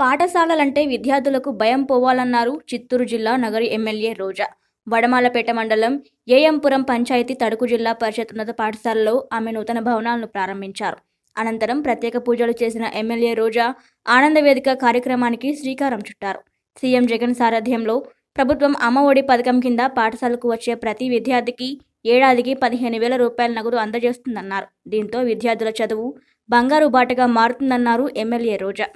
పాఠశాలలంటే విద్యార్థులకు భయం పోవాలన్నారు చిత్తూరు జిల్లా నగరి ఎమ్మెల్యే రోజా వడమాలపేట మండలం ఏఎంపురం పంచాయతీ తడుకు జిల్లా పరిషత్ ఉన్నత పాఠశాలలో ఆమె నూతన భవనాలను ప్రారంభించారు అనంతరం ప్రత్యేక పూజలు చేసిన ఎమ్మెల్యే రోజా ఆనంద వేదిక కార్యక్రమానికి శ్రీకారం చుట్టారు సీఎం జగన్ సారథ్యంలో ప్రభుత్వం అమ్మ ఒడి పథకం కింద పాఠశాలకు వచ్చే ప్రతి విద్యార్థికి ఏడాదికి పదిహేను వేల రూపాయల నగదు అందజేస్తుందన్నారు దీంతో విద్యార్థుల చదువు బంగారు బాటగా మారుతుందన్నారు ఎమ్మెల్యే రోజా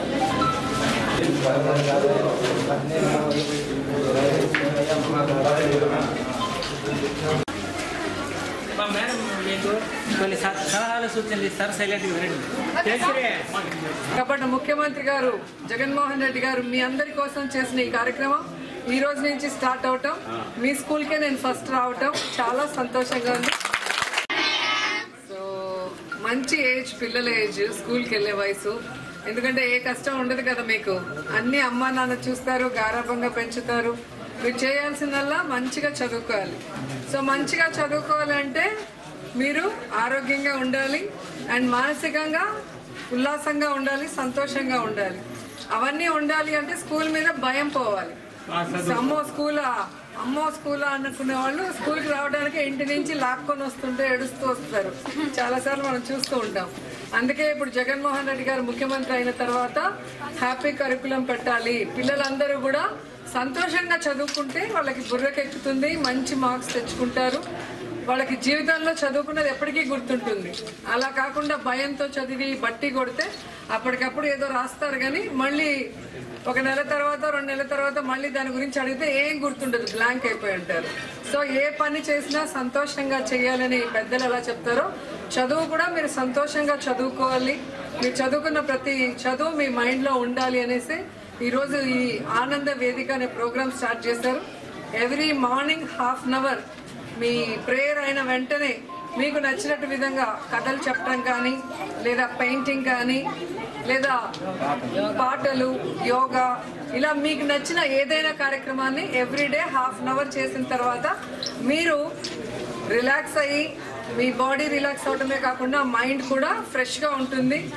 మా మేడం మీకు కొన్ని స- సలహాలు సూచనలు ఇస్తారు సైలెంట్గా వినండి చేసిరే. కాబట్టి ముఖ్యమంత్రి గారు జగన్మోహన్ రెడ్డి గారు మీ అందరి కోసం చేసిన ఈ కార్యక్రమం ఈ రోజు నుంచి స్టార్ట్ అవటం మీ స్కూల్కే నేను ఫస్ట్ రావటం చాలా సంతోషంగా ఉంది సో మంచి ఏజ్ పిల్లల ఏజ్ స్కూల్కి వెళ్ళే వయసు ఎందుకంటే ఏ కష్టం ఉండదు కదా మీకు అన్ని అమ్మా నాన్న చూస్తారు గారాభంగా పెంచుతారు మీరు చేయాల్సిందల్లా మంచిగా చదువుకోవాలి సో మంచిగా చదువుకోవాలంటే మీరు ఆరోగ్యంగా ఉండాలి అండ్ మానసికంగా ఉల్లాసంగా ఉండాలి సంతోషంగా ఉండాలి అవన్నీ ఉండాలి అంటే స్కూల్ మీద భయం పోవాలి అమ్మో స్కూలా అమ్మో స్కూలా అనుకునే వాళ్ళు స్కూల్కి రావడానికి ఇంటి నుంచి లాక్కొని వస్తుంటే ఏడుస్తూ వస్తారు చాలా సార్లు మనం చూస్తూ ఉంటాం అందుకే ఇప్పుడు జగన్మోహన్ రెడ్డి గారు ముఖ్యమంత్రి అయిన తర్వాత హ్యాపీ కరికులం పెట్టాలి పిల్లలందరూ కూడా సంతోషంగా చదువుకుంటే వాళ్ళకి బుర్రకెక్కుతుంది మంచి మార్క్స్ తెచ్చుకుంటారు వాళ్ళకి జీవితంలో చదువుకున్నది ఎప్పటికీ గుర్తుంటుంది అలా కాకుండా భయంతో చదివి బట్టి కొడితే అప్పటికప్పుడు ఏదో రాస్తారు కానీ మళ్ళీ ఒక నెల తర్వాత రెండు నెలల తర్వాత మళ్ళీ దాని గురించి అడిగితే ఏం గుర్తుండదు బ్లాంక్ అయిపోయి ఉంటారు సో ఏ పని చేసినా సంతోషంగా చేయాలని పెద్దలు ఎలా చెప్తారో చదువు కూడా మీరు సంతోషంగా చదువుకోవాలి మీరు చదువుకున్న ప్రతి చదువు మీ మైండ్లో ఉండాలి అనేసి ఈరోజు ఈ ఆనంద వేదిక అనే ప్రోగ్రామ్ స్టార్ట్ చేశారు every morning half an hour మీ ప్రేయర్ అయిన వెంటనే మీకు నచ్చినట్టు విధంగా కథలు చెప్పడం కానీ లేదా పెయింటింగ్ కానీ లేదా పాటలు యోగా ఇలా మీకు నచ్చిన ఏదైనా కార్యక్రమాన్ని ఎవ్రీడే హాఫ్ అన్ అవర్ చేసిన తర్వాత మీరు రిలాక్స్ అయ్యి మీ బాడీ రిలాక్స్ అవడమే కాకుండా మైండ్ కూడా ఫ్రెష్గా ఉంటుంది